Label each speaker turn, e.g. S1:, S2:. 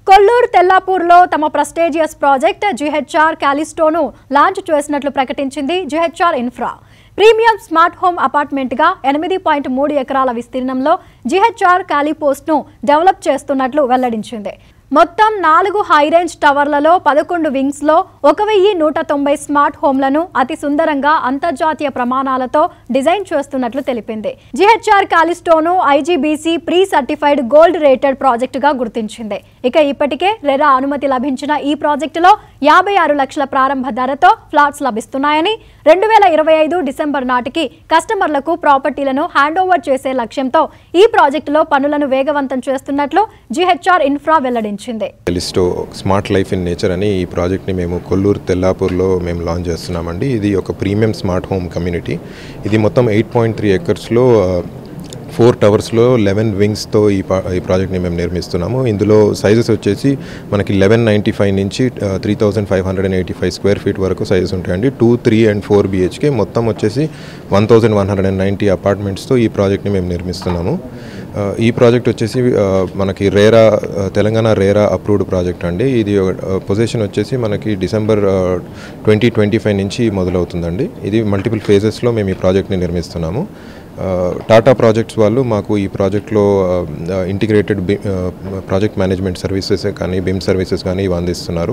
S1: కొల్లూరు తెల్లాపూర్లో తమ prestigious project GHR క్యాలిస్టోను లాంచ్ చేసినట్లు ప్రకటించింది GHR infra premium smart home అపార్ట్మెంట్గా ఎనిమిది పాయింట్ మూడు ఎకరాల విస్తీర్ణంలో జిహెచ్ఆర్ క్యాలిపోస్ట్ను డెవలప్ చేస్తున్నట్లు వెల్లడించింది మొత్తం నాలుగు హై రేంజ్ టవర్లలో పదకొండు వింగ్స్లో ఒక వెయ్యి నూట తొంభై స్మార్ట్ హోమ్లను అతి సుందరంగా అంతర్జాతీయ ప్రమాణాలతో డిజైన్ చేస్తున్నట్లు తెలిపింది జిహెచ్ఆర్ కాలిస్టోను IGBC pre certified gold rated ప్రాజెక్టుగా గుర్తించింది ఇక ఇప్పటికే రెరా అనుమతి లభించిన ఈ ప్రాజెక్టులో యాభై ఆరు లక్షల ప్రారంభ ధరతో ఫ్లాట్స్ లభిస్తున్నాయని రెండు వేల ఇరవై ఐదు డిసెంబర్ నాటికి కస్టమర్లకు ప్రాపర్టీలను హ్యాండ్ ఓవర్ చేసే లక్ష్యంతో ఈ ప్రాజెక్టులో పనులను వేగవంతం చేస్తున్నట్లు జిహెచ్ఆర్ ఇన్ఫ్రా వెల్లడించింది
S2: Callisto smart life in nature అని ఈ ప్రాజెక్ట్ని మేము కొల్లూరు తెల్లాపూర్లో మేము లాంచ్ చేస్తున్నామండి ఇది ఒక ప్రీమియం స్మార్ట్ హోమ్ కమ్యూనిటీ ఇది మొత్తం ఎయిట్ పాయింట్ త్రీ ఎకర్స్లో ఫోర్ టవర్స్లో లెవెన్ వింగ్స్తో ఈ పా ఈ ప్రాజెక్ట్ని మేము నిర్మిస్తున్నాము ఇందులో సైజెస్ వచ్చేసి మనకి లెవెన్ నైంటీ ఫైవ్ నుంచి three thousand five hundred and eighty five square feet వరకు సైజెస్ ఉంటాయండి two three and four BHK మొత్తం వచ్చేసి one thousand one hundred and ninety అపార్ట్మెంట్స్తో ఈ ప్రాజెక్ట్ని మేము నిర్మిస్తున్నాము ఆ, ఈ ప్రాజెక్ట్ వచ్చేసి ఆ, మనకి రేరా ఆ, తెలంగాణ రేరా అప్రూవ్డ్ ప్రాజెక్ట్ అండి ఇది పొజిషన్ వచ్చేసి మనకి డిసెంబర్ ట్వంటీ ట్వంటీ ఫైవ్ నుంచి మొదలవుతుందండి ఇది మల్టిపుల్ ఫేజెస్లో మేము ఈ ప్రాజెక్ట్ని నిర్మిస్తున్నాము ఆ, టాటా ప్రాజెక్ట్స్ వాళ్ళు మాకు ఈ ప్రాజెక్ట్లో ఇంటిగ్రేటెడ్ ప్రాజెక్ట్ మేనేజ్మెంట్ సర్వీసెస్ కానీ బిమ్ సర్వీసెస్ కానీ ఇవి అందిస్తున్నారు